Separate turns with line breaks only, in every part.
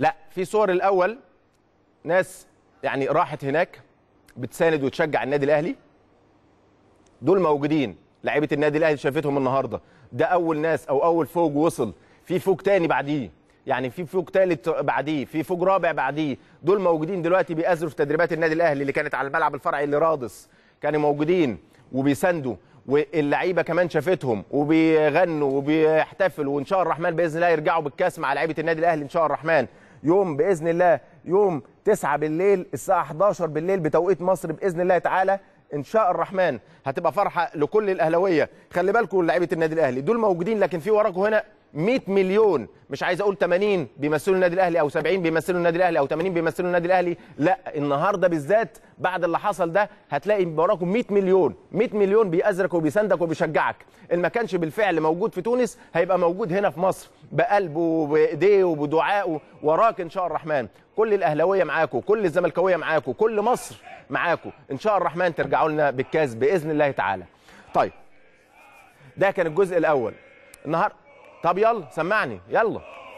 لا في صور الاول ناس يعني راحت هناك بتساند وتشجع النادي الاهلي دول موجودين لعيبه النادي الاهلي شافتهم النهارده ده اول ناس او اول فوج وصل في فوج تاني بعديه يعني في فوج ثالث بعديه في فوج رابع بعديه دول موجودين دلوقتي بيأزروا في تدريبات النادي الاهلي اللي كانت على الملعب الفرعي اللي رادس كانوا موجودين وبيساندوا واللعيبه كمان شافتهم وبيغنوا وبيحتفلوا وان شاء الرحمن باذن الله يرجعوا بالكاس مع لعيبه النادي الاهلي ان شاء الرحمن يوم باذن الله يوم 9 بالليل الساعه 11 بالليل بتوقيت مصر باذن الله تعالى ان شاء الرحمن هتبقى فرحه لكل الاهلاويه خلي بالكم لعيبه النادي الاهلي دول موجودين لكن في وراكم هنا 100 مليون مش عايز اقول 80 بيمثلوا النادي الاهلي او 70 بيمثلوا النادي الاهلي او 80 بيمثلوا النادي الاهلي لا النهارده بالذات بعد اللي حصل ده هتلاقي وراكم 100 مليون 100 مليون بيأزرك وبيساندك وبيشجعك اللي ما كانش بالفعل موجود في تونس هيبقى موجود هنا في مصر بقلبه وبايديه وبدعائه وراك ان شاء الرحمن كل الاهلاويه معاكم كل الزملكاويه معاكم كل مصر معاكم ان شاء الرحمن ترجعوا لنا بالكاس باذن الله تعالى طيب ده كان الجزء الاول النهارده طب يلا سمعني يلا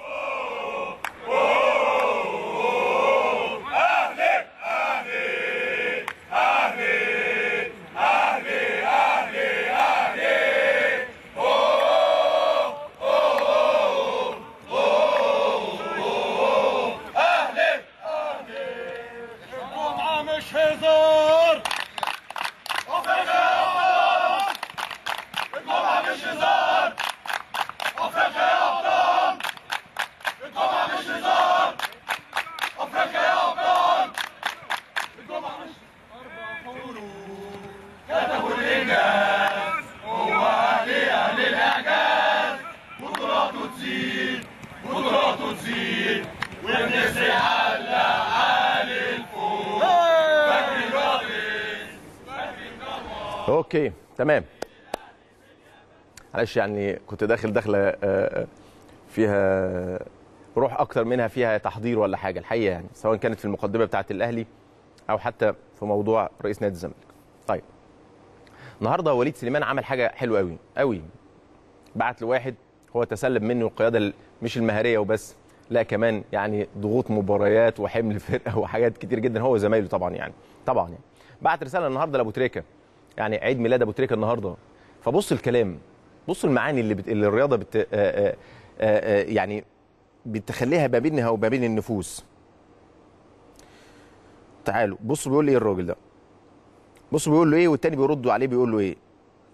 الجمعة مش هزار الجمعة مش هزار أفريقيا يا أبطال الجمعة مش هزار أفريقيا يا أبطال الجمعة مش كتبوا الإنجاز هو أهلي أهل الإعجاز بطولاته تزيد بطولاته تزيد والنسر يعلق عالي الفوق فاكر الرئيس
اوكي تمام معلش يعني كنت داخل داخله آه، آه، فيها روح اكتر منها فيها تحضير ولا حاجه الحقيقه يعني سواء كانت في المقدمه بتاعه الاهلي او حتى في موضوع رئيس نادي الزمالك طيب النهارده وليد سليمان عمل حاجه حلوه قوي قوي بعت لواحد هو تسلم منه القياده ال- مش المهاريه وبس لا كمان يعني ضغوط مباريات وحمل فرقه وحاجات كتير جدا هو زمايله طبعا يعني طبعا يعني بعت رساله النهارده لابو تريكه يعني عيد ميلاد ابو تريكه النهارده فبص الكلام بص المعاني اللي, بت... اللي الرياضه بت... آآ آآ آآ يعني بتخليها ما بينها وما بين النفوس تعالوا بصوا بيقول لي ايه الراجل ده بصوا بيقول له ايه والتاني بيردوا عليه بيقول له ايه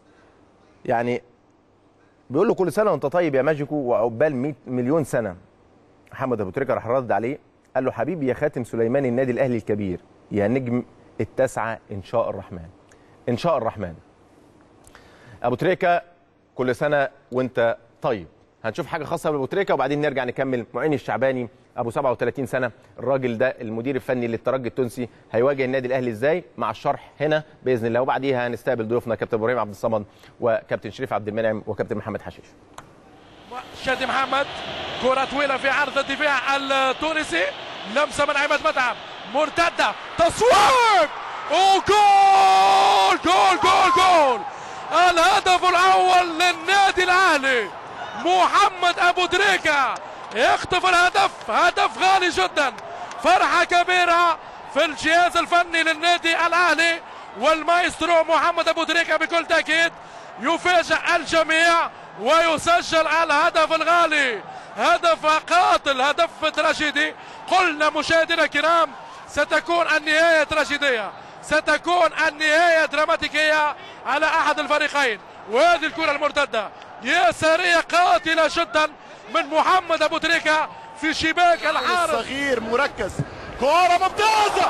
يعني بيقول له كل سنه وانت طيب يا ماجيكو وعقبال 100 مليون سنه محمد ابو تريكه راح رد عليه قال له حبيبي يا خاتم سليمان النادي الاهلي الكبير يا نجم التاسعه ان شاء الرحمن ان شاء الرحمن ابو تريكه كل سنه وانت طيب هنشوف حاجه خاصه بابو تريكه وبعدين نرجع نكمل معين الشعباني ابو 37 سنه الراجل ده المدير الفني للترجي التونسي هيواجه النادي الاهلي ازاي مع الشرح هنا باذن الله وبعديها هنستقبل ضيوفنا كابتن ابراهيم عبد الصمد وكابتن شريف عبد المنعم وكابتن محمد حشيش
شادي محمد كرة طويلة في عرض الدفاع التونسي لمسة من عماد متعب مرتدة تصويب وجول جول جول جول الهدف الأول للنادي الأهلي محمد أبو تريكة يخطف الهدف هدف غالي جدا فرحة كبيرة في الجهاز الفني للنادي الأهلي والمايسترو محمد أبو تريكة بكل تأكيد يفاجئ الجميع ويسجل الهدف الغالي هدف قاتل هدف تراجيدي قلنا مشاهدينا الكرام ستكون النهاية تراجيدية ستكون النهاية دراماتيكية على أحد الفريقين وهذه الكرة المرتدة يسارية قاتلة جدا من محمد أبو تريكة في شباك الحارس
صغير مركز كرة ممتازة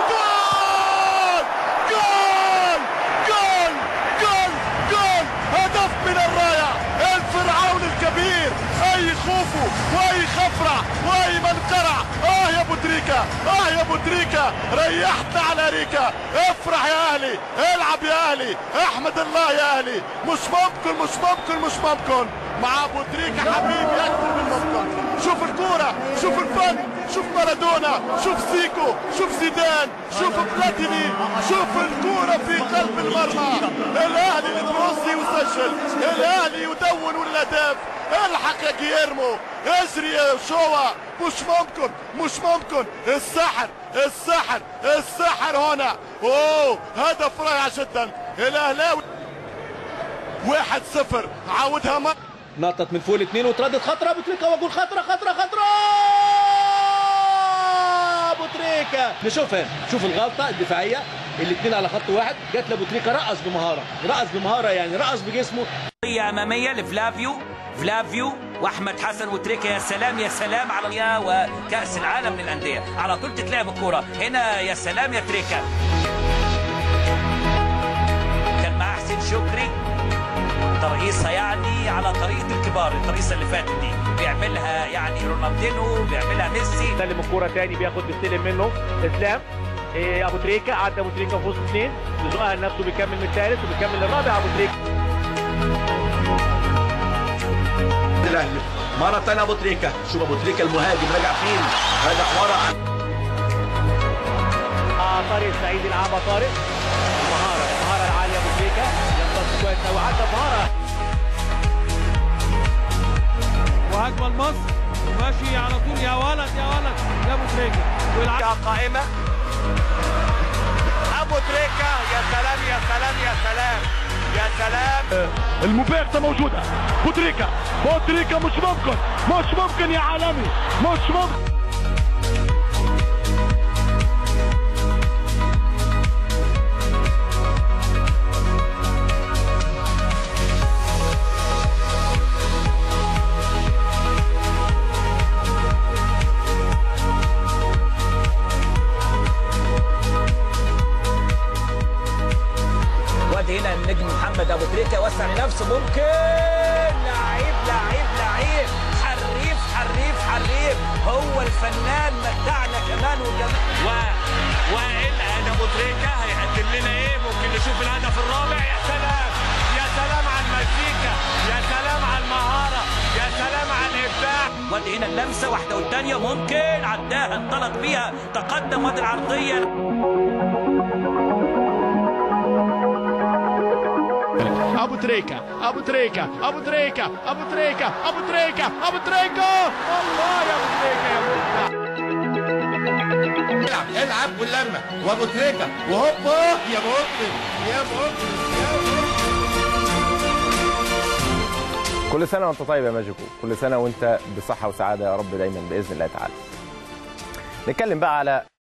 وجول جول جول جول جول هدف من الراية الفرعون الكبير اي خوفو واي خفرع واي منقرع اه يا ابو تريكة اه يا ابو تريكة ريحتنا على ريكا افرح يا اهلي العب يا اهلي احمد الله يا اهلي مش ممكن مش ممكن مش ممكن مع ابو تريكة حبيبي اكثر من ممكن شوف الكورة شوف الفن شوف مارادونا شوف سيكو شوف زيدان شوف بلاتيني شوف الكورة في قلب المرمى الاهلي البروسي يسجل الاهلي يدون والاهداف الحق يا جيرمو اجري يا شوا مش ممكن مش ممكن السحر السحر السحر هنا اوه هدف رائع جدا الاهلاوي واحد صفر عاودها مرة
نطت من فوق الاثنين وتردد خطره ابو تريكه وجول خطره خطره خطره ابو تريكه نشوفها شوف الغلطه الدفاعيه الاثنين على خط واحد جت لابو تريكه رقص بمهاره رقص بمهاره يعني رقص بجسمه
قضية أمامية لفلافيو فلافيو واحمد حسن وتريكا يا سلام يا سلام على يا وكاس العالم للانديه على طول تتلعب الكوره هنا يا سلام يا تريكا كان مع حسين شكري ترقيصه يعني على طريقه الكبار الترقيصه اللي فاتت دي بيعملها يعني رونالدينو بيعملها ميسي
سلم الكوره تاني بياخد بيستلم منه اسلام إيه ابو تريكه عدى ابو تريكه في وسط اثنين بيزقها لنفسه بيكمل من الثالث وبيكمل للرابع ابو تريكه
الاهلي مره ثانيه ابو تريكه شوف ابو تريكه المهاجم راجع فين راجع ورا
اه طارق السعيد يلعبها طارق المهاره المهاره العاليه ابو تريكه يمتص كويس قوي عدى مهاره
وهجمه لمصر وماشي على طول يا ولد يا ولد يا ابو تريكه ويلعب
قائمة أبو تريكة يا سلام يا سلام يا سلام يا سلام
المباغتة موجودة بوتريكا بوتريكا مش ممكن مش ممكن يا عالمي مش ممكن
وادي هنا النجم محمد ابو تريكه وسع لنفسه ممكن لعيب لعيب لعيب حريف حريف حريف هو الفنان متعنا كمان وجمال
و والآن أبو تريكة هيقدم لنا إيه ممكن نشوف الهدف الرابع يا سلام يا سلام على المزيكا يا سلام على المهارة يا سلام على الإبداع
وادي هنا اللمسه واحده والثانيه ممكن عداها انطلق بيها تقدم وادي العرضيه
ابو تريكة ابو تريكة ابو تريكة ابو تريكة ابو تريكة ابو تريكة الله يا ابو تريكة يا مبدع
العب العب واللمة وأبو تريكة وهوبا يا مؤمن يا مؤمن يا مؤمن
كل سنه وانت طيب يا ماجيكو كل سنه وانت بصحه وسعاده يا رب دايما باذن الله تعالى نتكلم بقى على